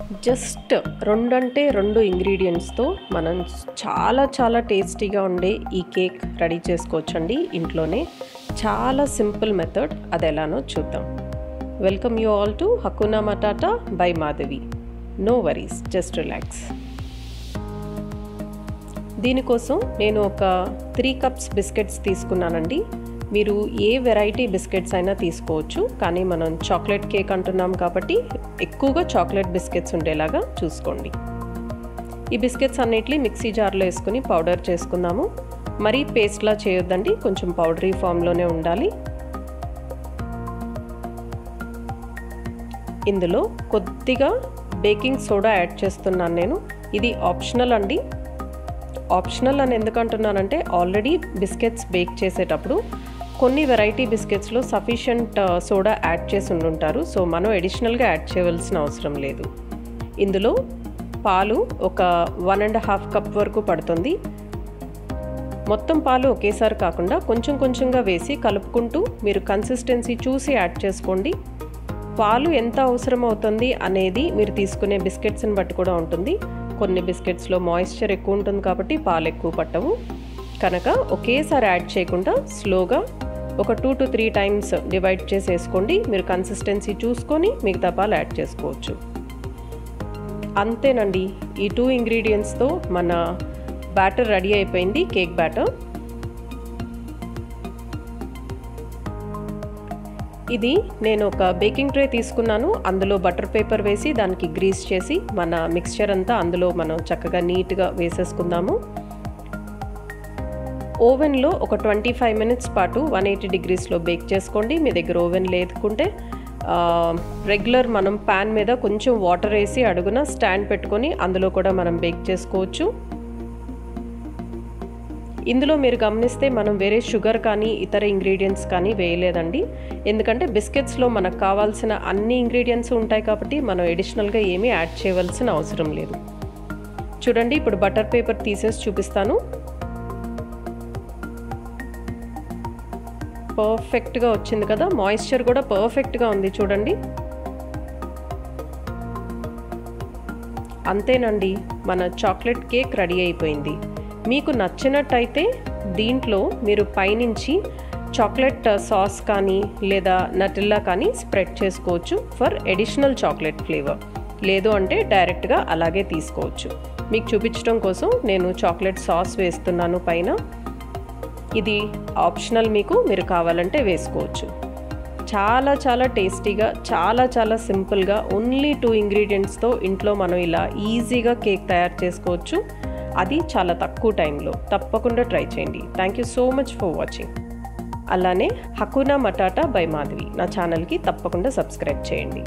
just రెండంటే రెండు ఇంగ్రీడియంట్స్తో మనం చాలా చాలా టేస్టీగా ఉండే ఈ కేక్ రెడీ చేసుకోవచ్చండి ఇంట్లోనే చాలా సింపుల్ మెథడ్ అది ఎలానో చూద్దాం welcome you all to Hakuna Matata by Madhavi no worries just relax దీనికోసం నేను ఒక త్రీ కప్స్ బిస్కెట్స్ తీసుకున్నానండి మీరు ఏ వెరైటీ బిస్కెట్స్ అయినా తీసుకోవచ్చు కానీ మనం చాక్లెట్ కేక్ అంటున్నాం కాబట్టి ఎక్కువగా చాక్లెట్ బిస్కెట్స్ ఉండేలాగా చూసుకోండి ఈ బిస్కెట్స్ అన్నిటిని మిక్సీ జార్లో వేసుకుని పౌడర్ చేసుకుందాము మరీ పేస్ట్లా చేయొద్దండి కొంచెం పౌడరీ ఫామ్లోనే ఉండాలి ఇందులో కొద్దిగా బేకింగ్ సోడా యాడ్ చేస్తున్నాను నేను ఇది ఆప్షనల్ అండి ఆప్షనల్ అని ఎందుకు అంటున్నానంటే ఆల్రెడీ బిస్కెట్స్ బేక్ చేసేటప్పుడు కొన్ని వెరైటీ బిస్కెట్స్లో సఫిషియంట్ సోడా యాడ్ చేసి ఉండుంటారు సో మనం ఎడిషనల్గా యాడ్ చేయవలసిన అవసరం లేదు ఇందులో పాలు ఒక వన్ అండ్ హాఫ్ కప్ వరకు పడుతుంది మొత్తం పాలు ఒకేసారి కాకుండా కొంచెం కొంచెంగా వేసి కలుపుకుంటూ మీరు కన్సిస్టెన్సీ చూసి యాడ్ చేసుకోండి పాలు ఎంత అవసరం అవుతుంది అనేది మీరు తీసుకునే బిస్కెట్స్ని బట్టి కూడా ఉంటుంది కొన్ని బిస్కెట్స్లో మాయిశ్చర్ ఎక్కువ ఉంటుంది కాబట్టి పాలు ఎక్కువ పట్టవు కనుక ఒకేసారి యాడ్ చేయకుండా స్లోగా ఒక two to three times divide చేసి వేసుకోండి మీరు కన్సిస్టెన్సీ చూసుకొని మిగతా పాలు యాడ్ చేసుకోవచ్చు అంతేనండి ఈ టూ ఇంగ్రీడియంట్స్తో మన బ్యాటర్ రెడీ అయిపోయింది కేక్ బ్యాటర్ ఇది నేను ఒక బేకింగ్ ట్రే తీసుకున్నాను అందులో బటర్ పేపర్ వేసి దానికి గ్రీస్ చేసి మన మిక్స్చర్ అంతా అందులో మనం చక్కగా నీట్గా వేసేసుకుందాము ఓవెన్లో ఒక ట్వంటీ ఫైవ్ మినిట్స్ పాటు వన్ ఎయిటీ డిగ్రీస్లో బేక్ చేసుకోండి మీ దగ్గర ఓవెన్ లేదుకుంటే రెగ్యులర్ మనం ప్యాన్ మీద కొంచెం వాటర్ వేసి అడుగున స్టాండ్ పెట్టుకొని అందులో కూడా మనం బేక్ చేసుకోవచ్చు ఇందులో మీరు గమనిస్తే మనం వేరే షుగర్ కానీ ఇతర ఇంగ్రీడియంట్స్ కానీ వేయలేదండి ఎందుకంటే బిస్కెట్స్లో మనకు కావాల్సిన అన్ని ఇంగ్రీడియంట్స్ ఉంటాయి కాబట్టి మనం ఎడిషనల్గా ఏమీ యాడ్ చేయవలసిన అవసరం లేదు చూడండి ఇప్పుడు బటర్ పేపర్ తీసేసి చూపిస్తాను పర్ఫెక్ట్గా వచ్చింది కదా మాయిశ్చర్ కూడా పర్ఫెక్ట్గా ఉంది చూడండి అంతేనండి మన చాక్లెట్ కేక్ రెడీ అయిపోయింది మీకు నచ్చినట్టయితే దీంట్లో మీరు పైనుంచి చాక్లెట్ సాస్ కానీ లేదా నటిల్లా కానీ స్ప్రెడ్ చేసుకోవచ్చు ఫర్ ఎడిషనల్ చాక్లెట్ ఫ్లేవర్ లేదు అంటే డైరెక్ట్గా అలాగే తీసుకోవచ్చు మీకు చూపించడం కోసం నేను చాక్లెట్ సాస్ వేస్తున్నాను పైన ఇది ఆప్షనల్ మీకు మీరు కావాలంటే వేసుకోవచ్చు చాలా చాలా టేస్టీగా చాలా చాలా సింపుల్గా ఓన్లీ టూ ఇంగ్రీడియంట్స్తో ఇంట్లో మనం ఇలా ఈజీగా కేక్ తయారు చేసుకోవచ్చు అది చాలా తక్కువ టైంలో తప్పకుండా ట్రై చేయండి thank you so much for watching అలానే హకునా మటాటా బై మాధవి నా ఛానల్కి తప్పకుండా సబ్స్క్రైబ్ చేయండి